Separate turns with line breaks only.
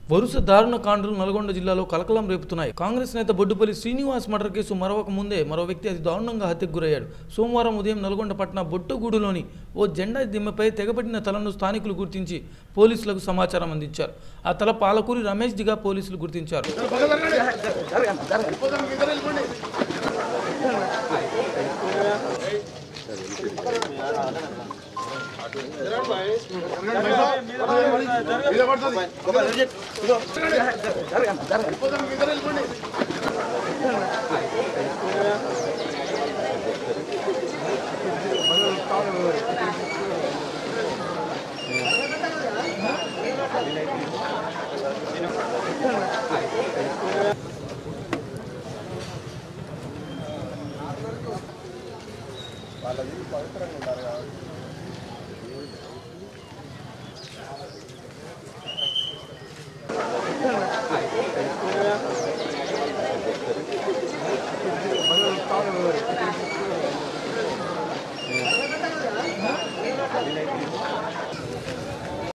వరుస దారుణ కాండలు నల్గొండ జిల్లాలో కలకలం రేపుతున్నాయి కాంగ్రెస్ నేత బొడ్డుపల్లి శ్రీనివాస్ మర్డర్ కేసు మరొక ముందే మరో వ్యక్తి అతి దారుణంగా హత్యకు గురయ్యాడు సోమవారం ఉదయం నల్గొండ పట్టణ బొట్టుగూడులోని ఓ జెండా దిమ్మపై తెగబడిన తలను స్థానికులు గుర్తించి పోలీసులకు సమాచారం అందించారు ఆ తల పాలకూరి రమేష్ దిగా పోలీసులు గుర్తించారు